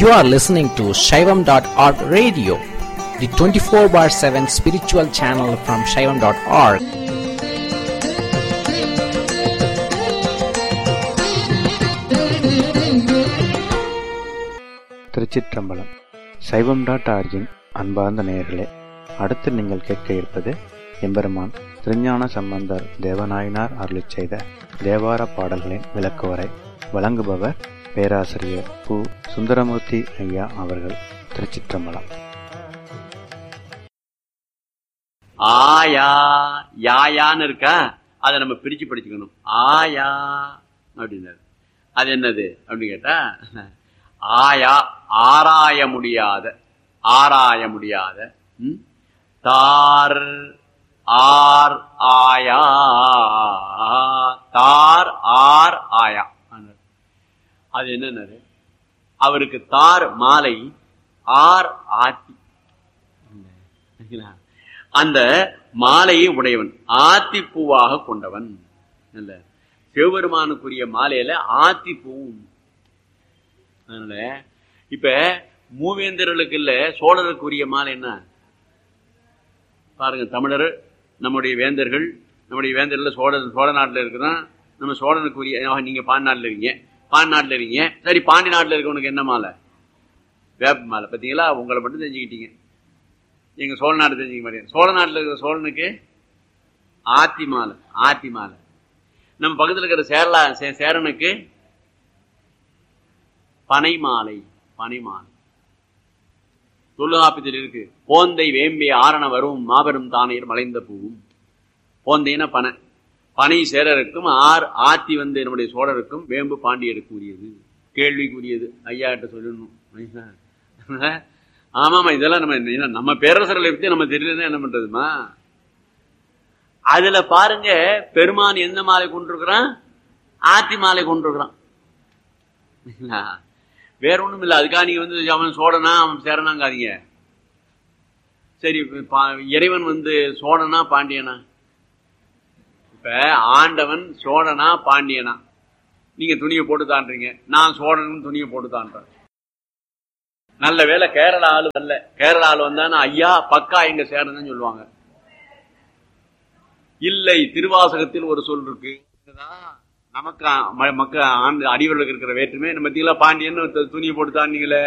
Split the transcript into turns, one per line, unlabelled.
You are listening to Shaivam.org radio, the 24 bar 7 spiritual channel from Shaivam.org.
திருச்சிற்றம்பலம் சைவம் dot origin அன்பார்ந்த நேயர்களே அடுத்து நீங்கள் கேட்க இருப்பது எம்பெருமான் திருஞான சம்பந்தர் தேவநாயனார் அருளிச் செய்த தேவார பாடல்களின் விளக்குவரை வழங்குபவர் பேராசிரியர் பு சுந்தரமூர்த்தி ஐயா அவர்கள் திருச்சிற்றம்பலம்
ஆயா யாயான்னு இருக்கா அதை நம்ம பிரிச்சு படிச்சுக்கணும் ஆயா அப்படின்னாரு அது என்னது அப்படின்னு கேட்டா ஆயா ஆராய முடியாத ஆராய முடியாத ம்? தார் ஆர் ஆயா தார் ஆர் ஆயா ஆனாரு. அது என்னன்னாரு அவருக்கு தார் மாலை ஆர் ஆத்தி சரிங்களா? அந்த மாலையை உடையவன் ஆத்திப்பூவாக கொண்டவன் இல்ல சிவபெருமானுக்குரிய மாலையில ஆத்திப்பூவும் அதனால இப்ப மூவேந்தர்களுக்கு இல்ல சோழருக்குரிய மாலை என்ன பாருங்க தமிழர் நம்முடைய வேந்தர்கள் நம்முடைய வேந்தர்கள் சோழ சோழ நாட்டில் இருக்கிறோம் நம்ம சோழனுக்குரிய ஆஹ், நீங்க பாண்டி நாட்டில் இருக்கீங்க பாண்டி நாட்டில் இருக்கீங்க சரி பாண்டி நாட்டில் இருக்கவனுக்கு என்ன மாலை வேப்ப மாலை பார்த்தீங்களா உங்களை மட்டும் தெரிஞ்சுக்கிட்டீங்க எங்க சோழ நாடு தெரிஞ்சுக்க மாட்டேங்க சோழ நாட்டில் இருக்கிற சோழனுக்கு ஆத்தி மாலை ஆத்தி மாலை நம்ம பக்கத்தில் இருக்கிற சேரலா சே- சேரனுக்கு பனை மாலை பனை மாலை தொல்காப்பியத்தில் இருக்கு போந்தை வேம்பே ஆரண வரும் மாபெரும் தானையர் மலைந்த பூவும் போந்தைன்னா பனை பனை சேரருக்கும் ஆர் ஆத்தி வந்து நம்முடைய சோழருக்கும் வேம்பு பாண்டியருக்கு உரியது கேள்விக்குரியது ஐயா கிட்ட சொல்லணும் ஆமாமா இதெல்லாம் நம்ம என்ன- நம்ம பேரரசர்களை பத்தி நம்ம தெரியலன்னா என்ன பண்றதுமா அதுல பாருங்க பெருமான் எந்த மாலை கொண்டிருக்கிறான் ஆத்தி மாலை கொண்டிருக்கிறான் சரிங்களா? வேற ஒண்ணும் இல்ல அதுக்காக நீங்க வந்து அவன் சோழனா அவன் சேரனாங்காதீங்க சரி பா- இறைவன் வந்து சோழனா பாண்டியனா இப்ப ஆண்டவன் சோழனா பாண்டியனா நீங்க துணியை போட்டு தான்றீங்க நான் சோழன் துணியை போட்டு தான்றேன் நல்ல வேளை கேரளா ஆளு வரல கேரளா ஆளு வந்தானா ஐயா பக்கா எங்க சேரன்னு சொல்லுவாங்க இல்லை திருவாசகத்தில் ஒரு சொல் இருக்கு இதுதான் நமக்கு ம- மக்க ஆண்டு அடிவர்களுக்கு இருக்கிற வேற்றுமை நம்ம தீலா பாண்டியன் துணியை போட்டு தாண்டீங்களே